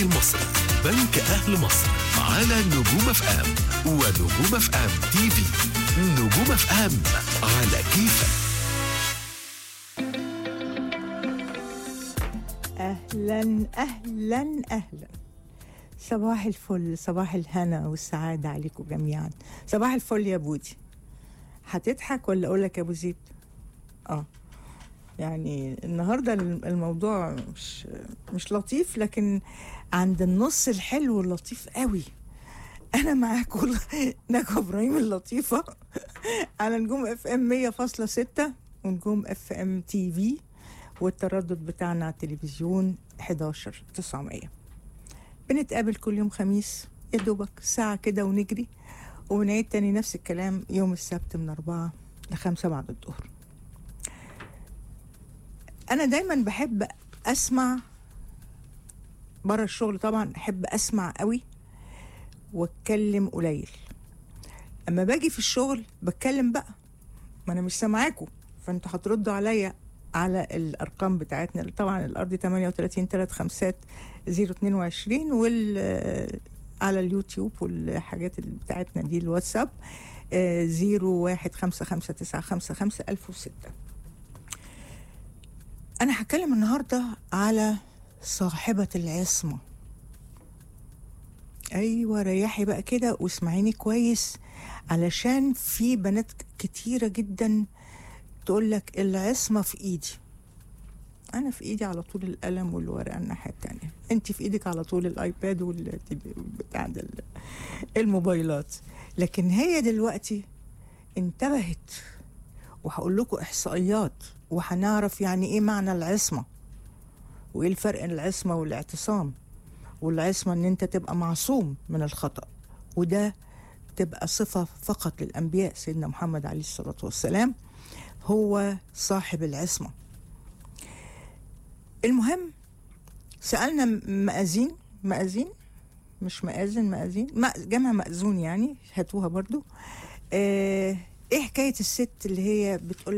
التجاري المصري بنك أهل مصر على نجوم اف ام ونجوم اف ام تي في نجوم اف ام على كيفك اهلا اهلا اهلا صباح الفل صباح الهنا والسعاده عليكم جميعا صباح الفل يا بودي هتضحك ولا اقول لك يا ابو زيد اه يعني النهارده الموضوع مش مش لطيف لكن عند النص الحلو اللطيف قوي انا معاك والله نجوى ابراهيم اللطيفه على نجوم اف ام 100.6 ونجوم اف ام تي في والتردد بتاعنا على التلفزيون 11 900 بنتقابل كل يوم خميس يا دوبك ساعة كده ونجري ونعيد تاني نفس الكلام يوم السبت من أربعة لخمسة بعد الظهر أنا دايما بحب أسمع بره الشغل طبعا أحب أسمع قوي واتكلم قليل اما باجي في الشغل بتكلم بقى ما انا مش سامعاكم فانتوا هتردوا عليا على الارقام بتاعتنا طبعا الارض 38 3 خمسات 022 وال على اليوتيوب والحاجات اللي بتاعتنا دي الواتساب 0155955 انا هتكلم النهارده على صاحبة العصمة ايوه ريحي بقى كده واسمعيني كويس علشان في بنات كتيرة جدا تقول لك العصمة في ايدي انا في ايدي على طول القلم والورقة الناحية التانية انت في ايدك على طول الايباد والبتاع ده الموبايلات لكن هي دلوقتي انتبهت وهقول لكم احصائيات وهنعرف يعني ايه معنى العصمة وايه الفرق بين العصمة والاعتصام والعصمة ان انت تبقى معصوم من الخطأ وده تبقى صفة فقط للأنبياء سيدنا محمد عليه الصلاة والسلام هو صاحب العصمة المهم سألنا مأذين مأذين مش مآذن مأذين جمع مأذون يعني هاتوها برضو اه ايه حكاية الست اللي هي بتقول